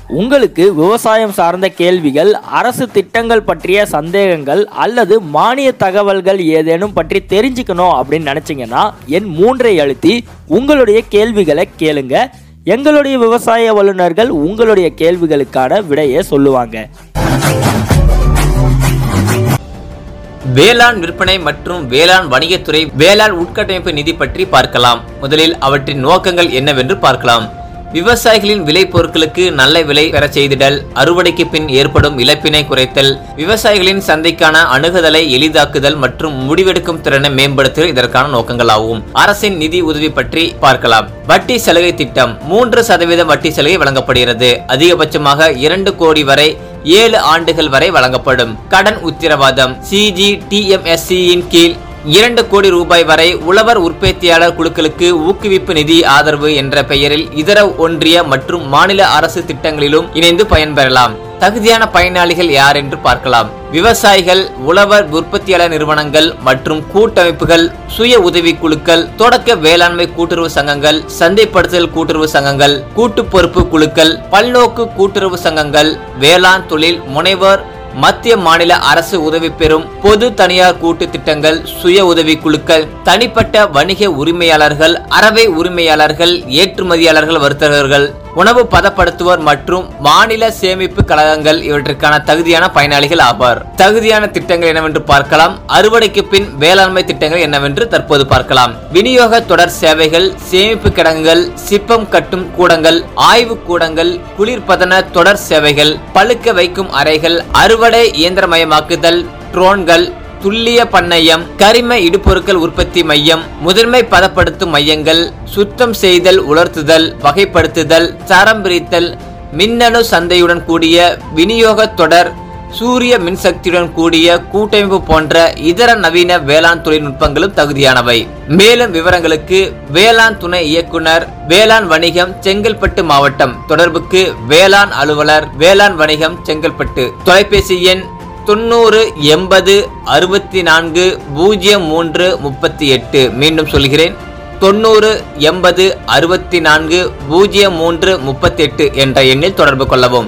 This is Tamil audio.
உங்களுக்கு விவசாயம் சார்ந்த கேள்விகள் அரசு திட்டங்கள் பற்றிய சந்தேகங்கள் அல்லது மானிய தகவல்கள் ஏதேனும் பற்றி தெரிஞ்சுக்கணும் அப்படின்னு நினச்சிங்கன்னா என் மூன்றை அழுத்தி உங்களுடைய கேள்விகளை கேளுங்க எங்களுடைய விவசாய வல்லுநர்கள் உங்களுடைய கேள்விகளுக்கான விடையை சொல்லுவாங்க வேளாண் விற்பனை மற்றும் வேளாண் வணிகத்துறை வேளாண் உட்கட்டமைப்பு நிதி பற்றி பார்க்கலாம் முதலில் அவற்றின் நோக்கங்கள் என்னவென்று பார்க்கலாம் விவசாயிகளின் விளை பொருட்களுக்கு நல்ல விலை பெற செய்திடல் அறுவடைக்கு பின் ஏற்படும் இழப்பினை குறைத்தல் விவசாயிகளின் சந்தைக்கான அணுகுதலை எளிதாக்குதல் மற்றும் முடிவெடுக்கும் திறனை மேம்படுத்துதல் இதற்கான நோக்கங்களாகும் அரசின் நிதி உதவி பற்றி பார்க்கலாம் வட்டி சலுகை திட்டம் மூன்று சதவீதம் வட்டி சலுகை வழங்கப்படுகிறது அதிகபட்சமாக இரண்டு கோடி வரை ஏழு ஆண்டுகள் வரை வழங்கப்படும் கடன் உத்தரவாதம் சிஜிடிஎம்எஸ்சி இன் கீழ் இரண்டு கோடி ரூபாய் வரை உழவர் உற்பத்தியாளர் குழுக்களுக்கு ஊக்குவிப்பு நிதி ஆதரவு என்ற பெயரில் இதர ஒன்றிய மற்றும் மாநில அரசு திட்டங்களிலும் இணைந்து பயன்பெறலாம் தகுதியான பயனாளிகள் யார் என்று பார்க்கலாம் விவசாயிகள் உழவர் உற்பத்தியாளர் நிறுவனங்கள் மற்றும் கூட்டமைப்புகள் சுய உதவி குழுக்கள் தொடக்க வேளாண்மை கூட்டுறவு சங்கங்கள் சந்தைப்படுத்தல் கூட்டுறவு சங்கங்கள் கூட்டு பொறுப்பு குழுக்கள் பல்நோக்கு கூட்டுறவு சங்கங்கள் வேளாண் தொழில் முனைவர் மத்திய மாநில அரசு உதவி பெறும் பொது தனியார் கூட்டு திட்டங்கள் சுய உதவி குழுக்கள் தனிப்பட்ட வணிக உரிமையாளர்கள் அறவை உரிமையாளர்கள் ஏற்றுமதியாளர்கள் வர்த்தகர்கள் உணவு பதப்படுத்துவோர் மற்றும் மாநில சேமிப்பு கழகங்கள் இவற்றிற்கான தகுதியான பயனாளிகள் ஆவார் தகுதியான திட்டங்கள் என்னவென்று பார்க்கலாம் அறுவடைக்கு பின் வேளாண்மை திட்டங்கள் என்னவென்று தற்போது பார்க்கலாம் விநியோக தொடர் சேவைகள் சேமிப்பு கிடங்குகள் சிப்பம் கட்டும் கூடங்கள் ஆய்வு கூடங்கள் குளிர்பதன தொடர் சேவைகள் பழுக்க வைக்கும் அறைகள் அறுவடை இயந்திரமயமாக்குதல் ட்ரோன்கள் துல்லிய பண்ணையம் கரிம இடுபொருட்கள் உற்பத்தி மையம் முதன்மை பதப்படுத்தும் மையங்கள் சுத்தம் செய்தல் உலர்த்துதல் வகைப்படுத்துதல் தரம் பிரித்தல் மின்னணு சந்தையுடன் கூடிய விநியோக தொடர் சூரிய மின்சக்தியுடன் கூடிய கூட்டமைப்பு போன்ற இதர நவீன வேளாண் தொழில்நுட்பங்களும் தகுதியானவை மேலும் விவரங்களுக்கு வேளாண் துணை இயக்குனர் வேளாண் வணிகம் செங்கல்பட்டு மாவட்டம் தொடர்புக்கு வேளாண் அலுவலர் வேளாண் வணிகம் செங்கல்பட்டு தொலைபேசி எண் தொண்ணூறு எண்பது அறுபத்தி நான்கு பூஜ்ஜியம் மூன்று முப்பத்தி எட்டு மீண்டும் சொல்கிறேன் தொண்ணூறு எண்பது அறுபத்தி நான்கு பூஜ்ஜியம் மூன்று முப்பத்தி எட்டு என்ற எண்ணில் தொடர்பு கொள்ளவும்